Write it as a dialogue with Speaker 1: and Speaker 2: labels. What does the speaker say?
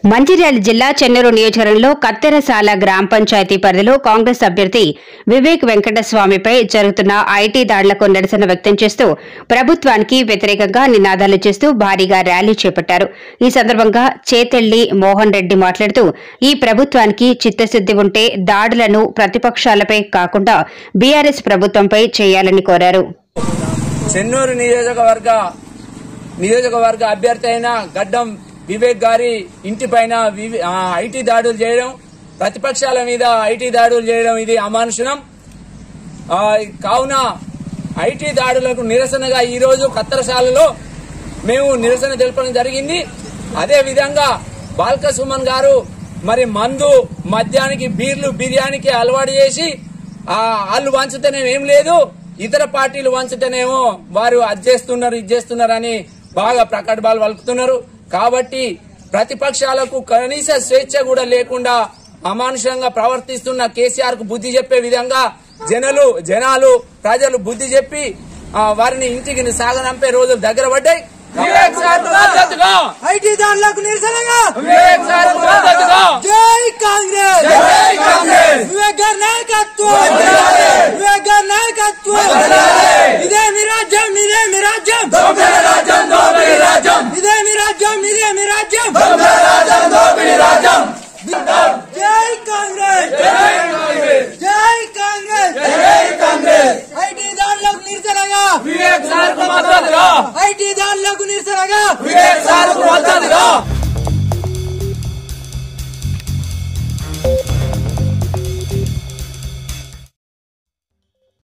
Speaker 1: మంచిర్యాల జిల్లా చెన్నూరు నియోజకవర్గంలో కత్తెరసాల గ్రామ పంచాయతీ పరిధిలో కాంగ్రెస్ అభ్యర్థి వివేక్ వెంకటస్వామిపై జరుగుతున్న ఐటీ దాడులకు నిరసన వ్యక్తం చేస్తూ ప్రభుత్వానికి వ్యతిరేకంగా నినాదాలు చేస్తూ భారీగా ర్యాలీ చేపట్టారు ఈ సందర్భంగా చేతెళ్లి మోహన్ రెడ్డి మాట్లాడుతూ ఈ ప్రభుత్వానికి చిత్తశుద్ది ఉంటే దాడులను ప్రతిపక్షాలపై కాకుండా బీఆర్ఎస్ ప్రభుత్వంపై చేయాలని కోరారు
Speaker 2: చెన్నూరు నియోజకవర్గ నియోజకవర్గ అభ్యర్థి అయిన గడ్డం వివేక్ గారి ఇంటి పైన వివి- ఆ, ఐటీ దాడులు చేయడం ప్రతిపక్షాల మీద ఐటీ దాడులు చేయడం ఇది అమానుషణం ఆ, కావున ఐటీ దాడులకు నిరసనగా ఈ రోజు కత్తరశాలలో మేము నిరసన తెలపడం జరిగింది అదే విధంగా బాల్క సుమన్ గారు మరి మందు మద్యానికి బీర్లు బిర్యానీకి అలవాటు చేసి ఆ వాళ్ళు వంచుతేనేమో ఏం లేదు ఇతర పార్టీలు వంచుతేనేమో వారు అది చేస్తున్నారు ఇది చేస్తున్నారు అని బాగా ప్రకటనలు పలుకుతున్నారు కాబట్టి ప్రతిపక్షాలకు కనీస స్వేచ్ఛ కూడా లేకుండా అమానుషంగా ప్రవర్తిస్తున్న కేసీఆర్ కు బుద్ధి చెప్పే విధంగా జనులు జనాలు ప్రజలు బుద్ధి చెప్పి ఆ, వారిని ఇంటికి సాగనంపే రోజులు దగ్గర పడ్డాయి వివేక్ సార్ కు మద్దతుగా!
Speaker 3: ఐటీ దాడులకు నిరసనగా
Speaker 2: వివేక్ సార్ కు మద్దతుగా!
Speaker 3: జై కాంగ్రెస్
Speaker 2: జై కాంగ్రెస్!
Speaker 3: వివేక్ గారి నాయకత్వం వివేక్ గారి నాయకత్వం ఇదే మీ రాజ్యం ఇదే మీ రాజ్యం
Speaker 2: దోపిడీ రాజ్యం, దోపిడీ రాజ్యం!
Speaker 3: ఇదే మీ రాజ్యం ఇదే మీ రాజ్యం
Speaker 2: దోపిడీ రాజ్యం, దోపిడీ రాజ్యం!
Speaker 3: జై కాంగ్రెస్
Speaker 2: జై కాంగ్రెస్!
Speaker 3: జై కాంగ్రెస్
Speaker 2: జై కాంగ్రెస్!
Speaker 3: ఐటీ దాడులకు నిరసనగా
Speaker 2: వివేక్ సార్ కు మద్దతుగా!
Speaker 3: ఐటీ దాడులకు నిరసనగా